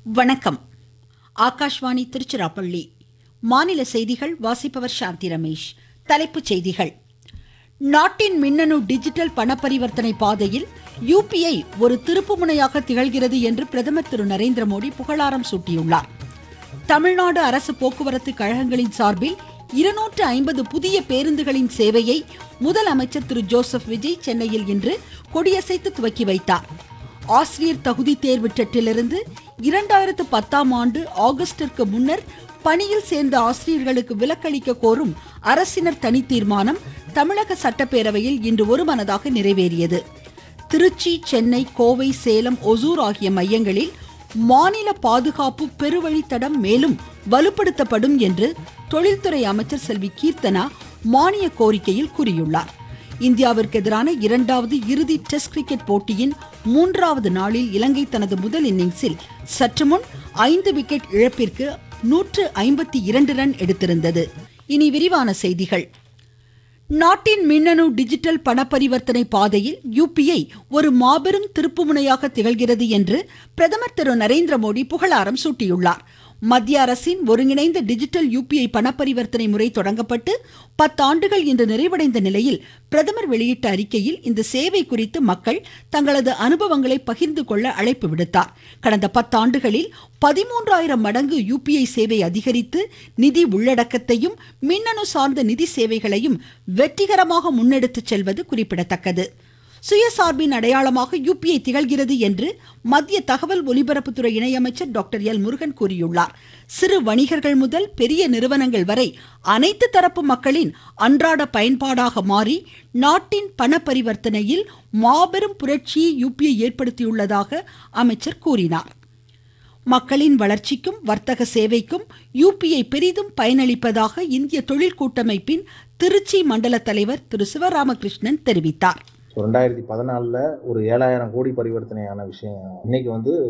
வணக்கம் ஆகாஷ்வாணி திருச்சிராப்பள்ளி மாநில செய்திகள் வாசிப்பவர் சாந்தி ரமேஷ் தலைப்புச் செய்திகள் நாட்டின் மின்னணு டிஜிட்டல் பண பரிவர்த்தனை பாதையில் யுபிஐ ஒரு திருப்புமுனையாக திகழ்கிறது என்று பிரதமர் திரு நரேந்திர மோடி புகழாரம் சூட்டியுள்ளார் தமிழ்நாடு அரசு போக்குவரத்து கழகங்களின் சார்பில் இருநூற்று ஐம்பது புதிய பேருந்துகளின் சேவையை முதலமைச்சர் திரு ஜோசப் விஜய் சென்னையில் இன்று கொடியசைத்து துவக்கி வைத்தார் ஆசிரியர் தகுதி தேர்வு டெட்டிலிருந்து இரண்டாயிரத்து பத்தாம் ஆண்டு ஆகஸ்டிற்கு முன்னர் பணியில் சேர்ந்த ஆசிரியர்களுக்கு விலக்களிக்க கோரும் அரசினர் தனி தீர்மானம் தமிழக சட்டப்பேரவையில் இன்று ஒருமனதாக நிறைவேறியது திருச்சி சென்னை கோவை சேலம் ஒசூர் ஆகிய மையங்களில் மாநில பாதுகாப்பு பெருவழித்தடம் மேலும் வலுப்படுத்தப்படும் என்று தொழில்துறை அமைச்சர் செல்வி கீர்த்தனா மானிய கோரிக்கையில் கூறியுள்ளார் இந்தியாவிற்கு எதிரான இரண்டாவது இறுதி டெஸ்ட் கிரிக்கெட் போட்டியின் மூன்றாவது நாளில் இலங்கை தனது முதல் இன்னிங்ஸில் சற்று முன் ஐந்து விக்கெட் இழப்பிற்கு நூற்று ஐம்பத்தி இரண்டு ரன் எடுத்திருந்தது இனி விரிவான செய்திகள் நாட்டின் மின்னணு டிஜிட்டல் பண பரிவர்த்தனை பாதையில் யுபிஐ ஒரு மாபெரும் திருப்புமுனையாக திகழ்கிறது என்று பிரதமர் திரு நரேந்திர மோடி புகழாரம் சூட்டியுள்ளார் மத்திய அரசின் ஒருங்கிணைந்த டிஜிட்டல் யுபிஐ பண பரிவர்த்தனை முறை தொடங்கப்பட்டு பத்தாண்டுகள் இன்று நிறைவடைந்த நிலையில் பிரதமர் வெளியிட்ட அறிக்கையில் இந்த சேவை குறித்து மக்கள் தங்களது அனுபவங்களை பகிர்ந்து கொள்ள அழைப்பு விடுத்தார் கடந்த பத்தாண்டுகளில் பதிமூன்றாயிரம் மடங்கு யுபிஐ சேவை அதிகரித்து நிதி உள்ளடக்கத்தையும் மின்னணு சார்ந்த நிதி சேவைகளையும் வெற்றிகரமாக முன்னெடுத்துச் செல்வது குறிப்பிடத்தக்கது சுயசார்பின் அடையாளமாக யுபிஐ திகழ்கிறது என்று மத்திய தகவல் ஒலிபரப்புத்துறை இணையமைச்சர் டாக்டர் எல் முருகன் கூறியுள்ளார் சிறு வணிகர்கள் முதல் பெரிய நிறுவனங்கள் வரை அனைத்து தரப்பு மக்களின் அன்றாட பயன்பாடாக மாறி நாட்டின் பண பரிவர்த்தனையில் மாபெரும் புரட்சியை யுபிஐ ஏற்படுத்தியுள்ளதாக அமைச்சர் கூறினார் மக்களின் வளர்ச்சிக்கும் வர்த்தக சேவைக்கும் யுபிஐ பெரிதும் பயனளிப்பதாக இந்திய தொழில் கூட்டமைப்பின் திருச்சி மண்டல தலைவர் திரு சிவராமகிருஷ்ணன் தெரிவித்தார் ஸோ ரெண்டாயிரத்தி பதினாலில் ஒரு ஏழாயிரம் கோடி பரிவர்த்தனையான விஷயம் இன்னைக்கு வந்து